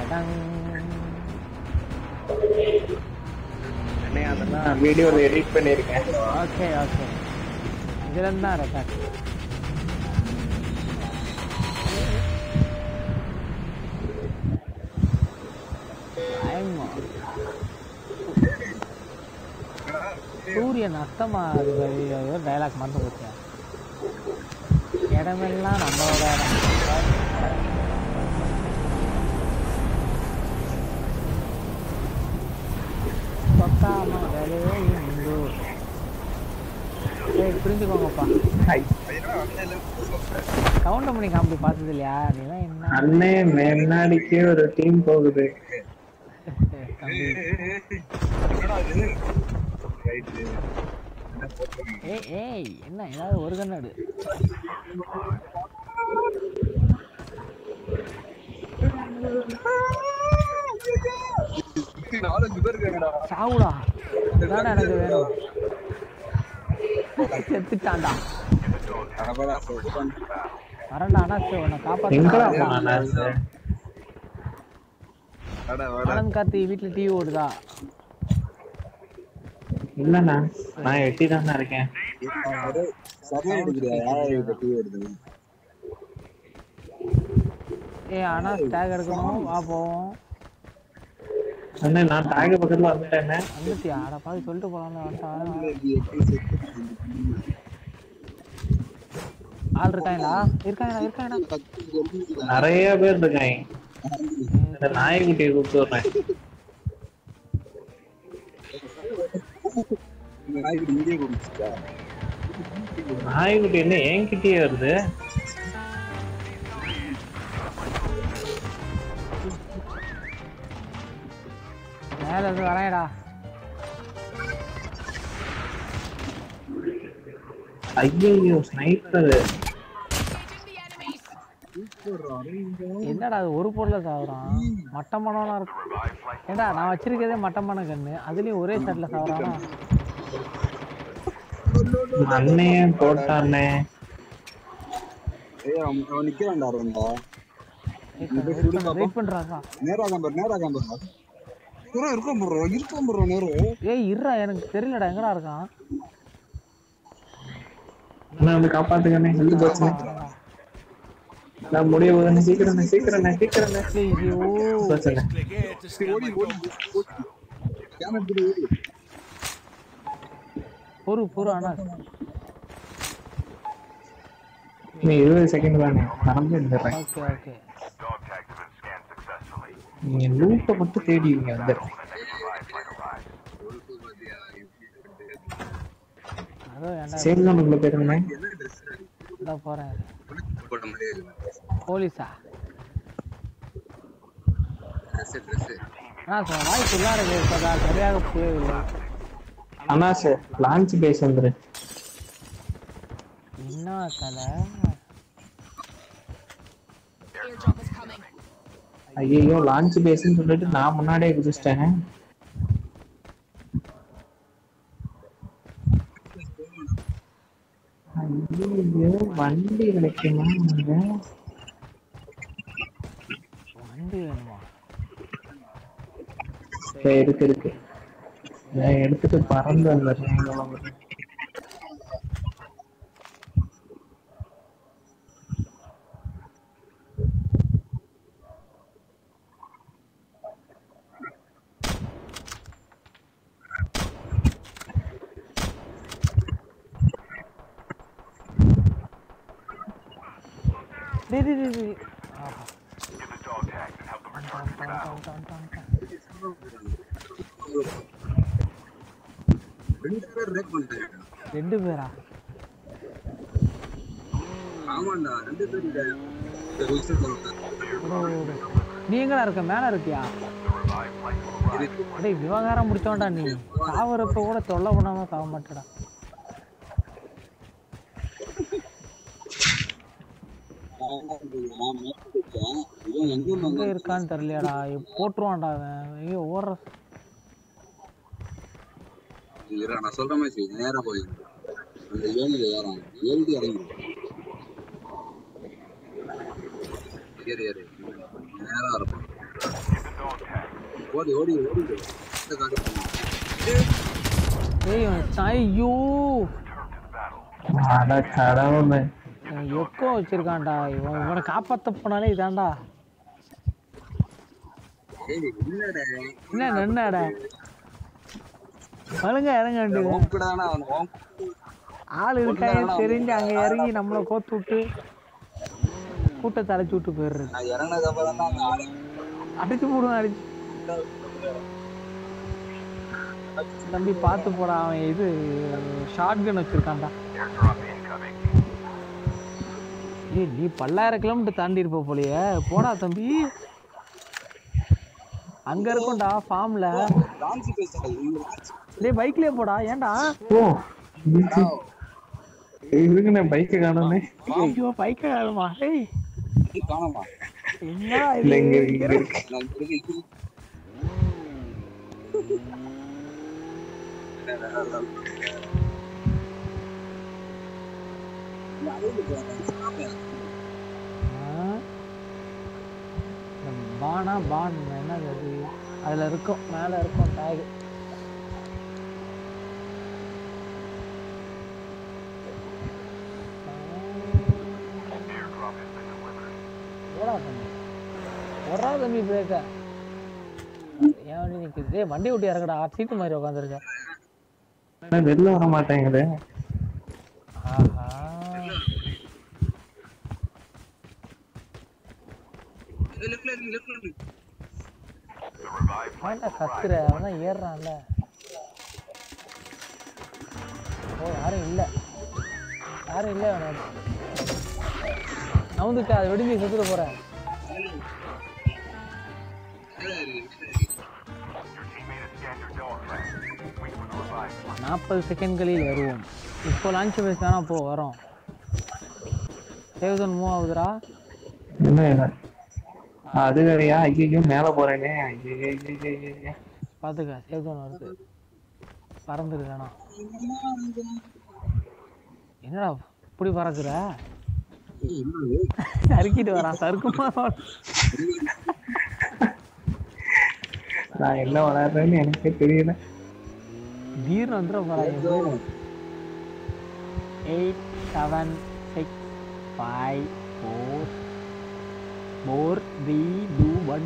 Tongue. அண்ணே அதெல்லாம் வீடியோல எடிட் பண்ணிருக்கேன் ஓகே ஓகே இதுல இருந்து தான் ரெக்கார்ட் பயமா. சூரியன் அஸ்தமா டைலாக் மறந்து போச்சு இடமெல்லாம் நம்மளோட இடம் பக்காம வேலையே உண்டு ஏய் புரிஞ்சுக்கோங்கப்பா கவுண்ட் பண்ணி காமெடி பார்த்தது இல்லையா நீலாம் என்ன அண்ணே முன்னாடிக்கே ஒரு டீம் போகுது தம்பி ஏய் ஏய் என்ன ஏதாவது ஒரு கண்ணாடு நாலஞ்சு பேர் இருக்காங்கடா சாவுடா இதான்டா எனக்கு வேணும் செத்துட்டான்டா அவதான் சொல்றான் வரண்டா அனாச்சு உன்னை எங்கடா காப்பாற்ற போனா வாடா வாடா ஆனந்த் கார்த்தி வீட்டுல டிவி ஓடுதா இல்லண்ணா நான் எட்டி தானே இருக்கேன் சரியா எடுக்கிறியா யார் கிட்ட டீ வருது ஏய் ஆனா டேக் எடுக்கணும் வா போவோம் அண்ணே நான் டாக பக்கத்துல வந்துட்டேனே வந்துட்டியா அட பாதி சொல்லிட்டு போலாம்ல வந்துட்டான் ஆள் இருக்காங்களா இருக்காங்களா இருக்காங்களா நிறைய பேர் இருக்காங்க இந்த நாய்க்குட்டியை கூப்பிட்டு வர்றேன் நாய்க்கு இங்கே குடிச்சிட்டா நாய்க்குட்டி என்ன என்கிட்டயே வருது மேல இருந்து வரேன்டா ஐயோ ஸ்னைப்பர் என்னடா அது ஒரு பொருளை சாவுறான் மட்டமானவனா இருக்கு ஏண்டா நான் வச்சிருக்கிறதே மட்டமான கண்ணு அதுலயும் ஒரே ஷர்ட்ல சாவுறானா அண்ணையே போட்டானே ஏய் அவன் அவன் நிக்கிறான்டா அரவன்டா வெயிட் பண்றாங்க நேரா காம்பர் நேரா காம்பர் ப்ரோ இருக்கும் ப்ரோ இருக்கும் ப்ரோ நேரு ஏய் இருடா எனக்கு தெரியலடா எங்கடா இருக்கான் அண்ணா வந்து காப்பாத்துக்கண்ணே ஹெல்த் போச்சுண்ணே நான் முடிய போதுண்ணே சீக்கிரம் சீக்கிரம் சீக்கிரம் ஐயோ போச்சுண்ணே ஓடி ஓடி கேமரா பிடி ஓடி பொறு பொறு ஆனா நீ இருபது செகண்ட் தானே நடந்து இருந்துடுறேன் ஓகே ஓகே நீங்க லூட்டை மட்டும் தேடிடுங்க வந்து அதோ ஏன்டா சேல் ஜோனுக்குள்ள போயிருந்தே இதோ போறேன் போட முடியாது போலீஸா ட்ரெஸ் ட்ரெஸ் ஆனா சொன்ன வாய்ப்பு உள்ளார இருப்பதா சரியாக புரியவில்லை அண்ணா சார் லான்ச் பேஸ் வந்துரு என்ன தலை Airdrop is coming. ஐயோ லான்ச் பேஸ்ன்னு சொல்லிட்டு நான் முன்னாடியே குதிச்சிட்டேன் ஐயோ வண்டி கிடைக்குமா இங்க? வண்டி வேணுமா இதோ இருக்கு இருக்கு நான் எடுத்துட்டு பறந்து வந்துடுறேன் டேய் டேய் டேய், டேய் ஆஹா டான், டான், டான், டான், டான், டான். ரெண்டு பேர் ரேப் பண்ணிட்டாங்க ரெண்டு பேரா ஆமாண்டா ரெண்டு பேர் இந்த ரிசல்ட் சொல்லுங்க விடு, விடு, விடு. நீ எங்கடா இருக்க மேல இருக்கியா டேய் விவகாரம் முடிச்சோண்டா நீ சாவறப்ப கூட தொல்லை பண்ணாம சாவ மாட்டடா இவன் எங்க எங்க இருக்கான்னு தெரியலையாடா இவன் போட்டுருவான்டா அவன் ஐயோ ஓடுற இரு, நான் சொல்ற மாதிரி செய். நேரா போய் அந்த ஏணியில ஏறான் ஏறிட்டு இறங்கி ஏறு ஏறு நேரா இருப்பான் ஓடி ஓடி ஓடி இந்த காடு ஏய் இவன் ஐயோ அட கடவுளே இவன் எக்கோ வச்சிருக்கான்டா இவன் இவனை காப்பாத்த போனாலே இதான்டா ஏய் என்னடா என்ன நின்னாடா ஒழுங்கா இறங்க வேண்டியது உன் கூட தானே அவன் உன் ஆள் இருக்காங்க தெரிஞ்சு அங்க இறங்கி நம்மளை கோத்து விட்டு கூட்டத்தை அழைச்சி விட்டு போயிடுறது நான் இறங்கினதுக்கு அப்புறம் தான் அந்த ஆளு அடிச்சு போடுவேன் அடிச்சு தம்பி பார்த்து போடா அவன் இது ஷார்ட் கன் வச்சிருக்கான்டா ஏய் நீ பல்லாயிரம் கிலோமீட்டர் தாண்டி இருப்ப போலயே போடா தம்பி அங்க இருக்கும்டா ஃபார்ம்ல ராம்சி பேசுறாரு இவங்க டேய் பைக்லயே போடா ஏன்டா ஓ இருக்குண்ணே பைக்கை காணோமே ஐயோ பைக்க காணுமா ஏய் ராம்சி காணோமா என்னடா இல்ல இது இங்க இருக்கு, இங்க இருக்கு நான் இங்க இருக்கு, இங்க இருக்கு. ஆ? இந்த பானா பான் என்னது அது அதுல இருக்கும் மேல இருக்கும் டேக் ஓடா தம்பி ஓடா தம்பி பிரேக்க ஏன் வண்டி நிக்குது டேய் வண்டி விட்டு இறக்கடா சீட்டு மாதிரி உட்காந்துருக்க ஆனா வெளில வர மாட்டேங்குது ஆஹா ஏய், left ல இருக்கு, left ல இருக்கு. ஏன்டா கத்துற அவன் தான் ஏறுறான்ல ஓ யாரும் இல்ல யாரும் இல்ல அவனுக்கு நவுந்துக்கா அதை வெடிஞ்சு செத்துட போறேன் மேல இருக்கு, left ல இருக்கு. நாற்பது செகண்ட்களில் வருவோம் இப்போ லான்ச் பேஸ் தானே போ வரோம் சேவ் மூவ் ஆகுதுடா என்ன இல்ல அது வேறையா ஐயோ மேல போறேனே ஐயோ ஐயோ, ஐயோ, ஐயோ. பார்த்துக்க சேவ் ஜோன் வருது பறந்துரு வேணாம் என்னடா இப்படி பறக்குற ஏய், என்னது? சறுக்கிட்டு வரான் சறுக்குமா நான் என்ன விளையாடுறேன்னு எனக்கே தெரியல திடீர்னு வந்துட போறாங்க eight seven six five four four three two one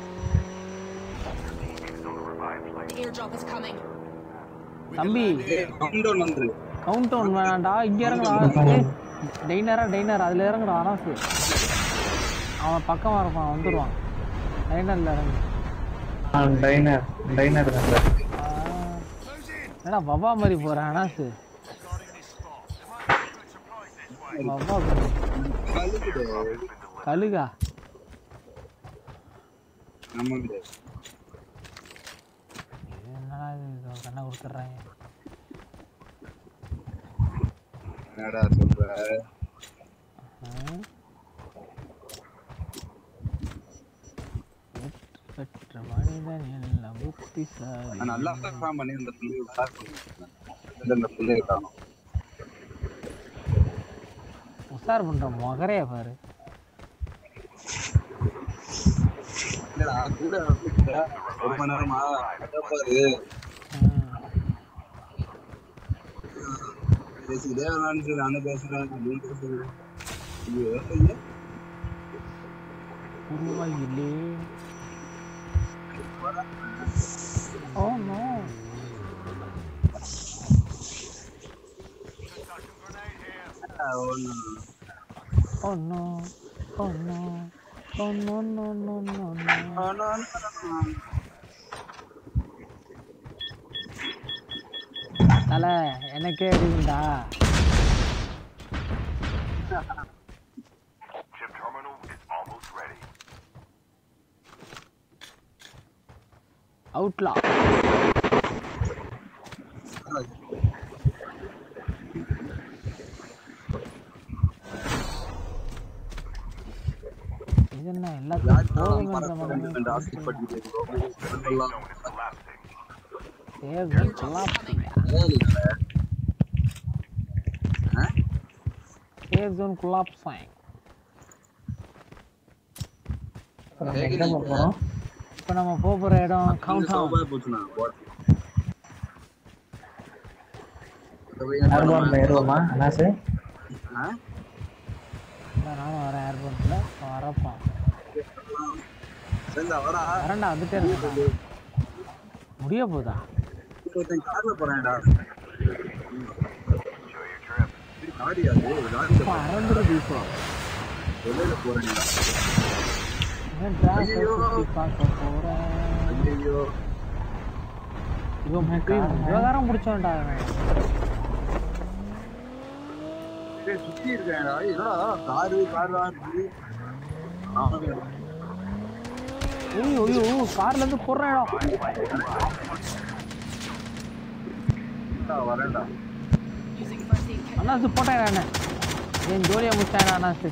The airdrop is coming. தம்பி ஏய், countdown வந்துரு. கவுண்ட் டவுன் வேணாண்டா இங்க இறங்குடா ஏய், டெய்னரா டெய்னர் அதுல இறங்குடா அனாசு அவன் பக்கமா இருப்பான் வந்துடுவான் டைனர்ல இறங்கு டைனர் டைனர் தான் சார் ஆ. என்னடா வவா மாதிரி போறேன் அனாசு வவா மாதிரி. கழுகுது. கழுகா ஆமாங்க. இது என்னடா இது இதோ கண்ணை கொடுத்துட்றாங்க என்னடா சொல்ற பெற்ற மனிதன் எல்லாம் புத்திசாலி நான் நல்லா perform பண்ணி இந்த புள்ளைய உஷார் பண்ணிருக்கேன். இந்த இந்த புள்ளைய காணோம். உஷார் பண்ற மொகரைய பாரு என்னடா, கூட வந்துட்ட? ஒரு மணி நேரமா அதான் பாரு ம். பேசிக்கிட்டே வரலான்னு சொல்லி நானும் பேசுறேன் நீ பேசுற ஐயோ, ஐயோ. உருவாயிலே ஓ நோ ஆ, ஒண்ணு. Oh no oh no oh no no no no no ah, no, no, no, no. தலை எனக்கே அடிக்குண்டா அவுட்லா இது என்ன எல்லாத்தையும் போதும் என்ற மனமே ரெண்டு ஆசிட் படிக்கிட்டு இருக்கோம். எல்லாம் தேர்தல் குலாப்சியா வேலையில்லை. ஆ? தேர்தல் குலாப்சாய் நம்ம எங்க போறோம் இப்போ நம்ம போக போற இடம் கவுண்ட் டவுன் சோபாய் போச்சுண்ணா போட ஏர்போர்ட்ல ஏறுவோமா அண்ணாசு நானும் வரேன் ஏர்போர்ட்ல வரப்போம் சேர்ந்தா வரா வரேன்டா வந்துட்டே இருக்கேன்டா முடிய போதா ஒருத்தன் கார்ல போறான்டா காரியாது லாரி இப்போ அறந்துருது இப்போ வெளியில போறேன்டா இவன் டிராஸ் சுற்றி பார்க்க போறேன் ஐயோ இவன் இவன் விவகாரம் பிடிச்சவன்டா அவன் டேய் சுத்தி இருக்கேன்டா என்னடா காரு கார் இருக்கு ஐயோ ஐயோ கார்ல இருந்து போடுறேன் இடம் வரேன்டா Using first aid kit. அண்ணாசு போட்டேன் நான் என் ஜோலியை முடிச்சிட்டேன் அண்ணாசு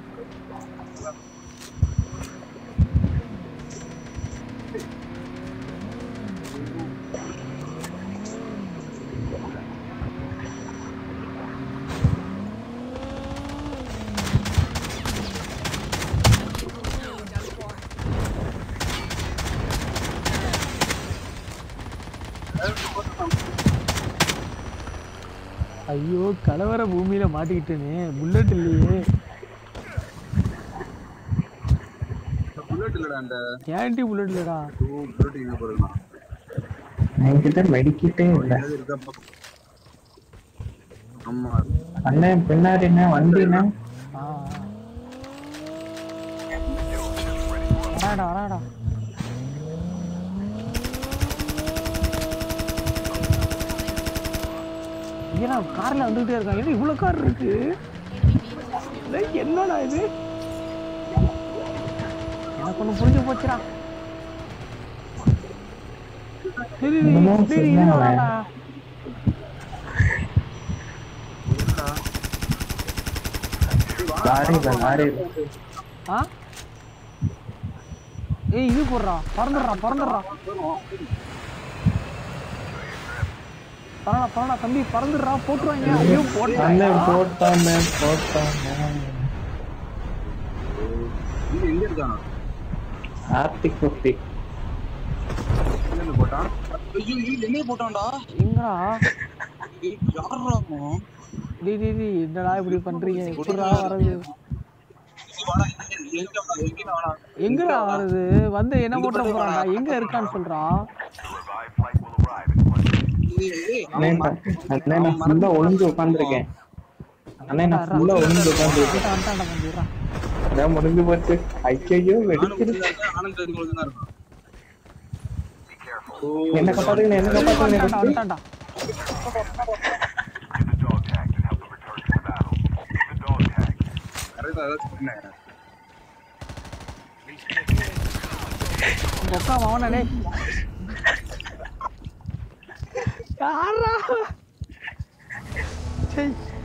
ஐயோ கலவர பூமியில மாட்டிக்கிட்டேனே புல்லட் இல்லையே புல்லட் இல்லடா அந்த கேண்டி புல்லட் இல்லடா டூ புல்லட் எங்க போறேன்னா என்கிட்ட மெடிக்கிட்டே இல்ல ஏதாவது இருக்கா பாப்போம். ஆமா அண்ணன் பின்னாடிண்ணே வண்டிண்ணே ஆ வராடா வராடா ஏன்னா கார்ல வந்துகிட்டே இருக்கான் என்ன இவ்வளவு கார் இருக்கு Enemy vehicle spewing. டேய், என்னடா இது எனக்கு ஒண்ணு புரிஞ்சு போச்சுடா சரி என்னமோ சரி சொன்னாங்க. வாடா லாரி இல்ல லாரி இல்ல ஆ ஏய் இது போடுறா பறந்துடுறா பறந்துடுறா பரவாயில்ல பரவாயில்ல தம்பி பறந்துடுறா போட்டுருவாங்க ஐயோ போட்டாங்க அண்ணன் போட்டானே போட்டானே இது எங்க இருக்கான் ஆர்டிக் ஃபிஃப்டி எங்க இருந்து போட்டான் ஐயோ ஐயோ எங்க போட்டான்டா எங்கடா ஏய், யார்றா அவன்? டேய் டேய் டேய் என்னடா இப்படி பண்றீங்க எப்படிடா வரது இது வாடா, எங்க- எங்க வாடா, எங்க வாடா. எங்கடா வருது வந்து என்ன போட்ட போறான்டா எங்க இருக்கான்னு சொல்றா இது, ஏய், அண்ணே நான் அண்ணே நான் ஃபுல்லா ஒளிஞ்சு உட்காந்துருக்கேன் அண்ணே நான் ஃபுல்லா ஒளிஞ்சு உட்காந்துருக்கேன் வந்துட்டான்டா பண்ணிடுறா அதான் முடிஞ்சு போச்சு ஐயோ நானும் வெடிக்குது உள்ள இருக்கேன், ஆனந்த் அது கூட தான் இருக்கான். ஓ, என்ன காப்பாத்துங்க என்ன காப்பாத்துங்க வந்துட்டான்டா வந்துட்டான்டா correct ஆ அதான் சொன்னேன். உங்க அக்கா மவன டேய் யாரா சே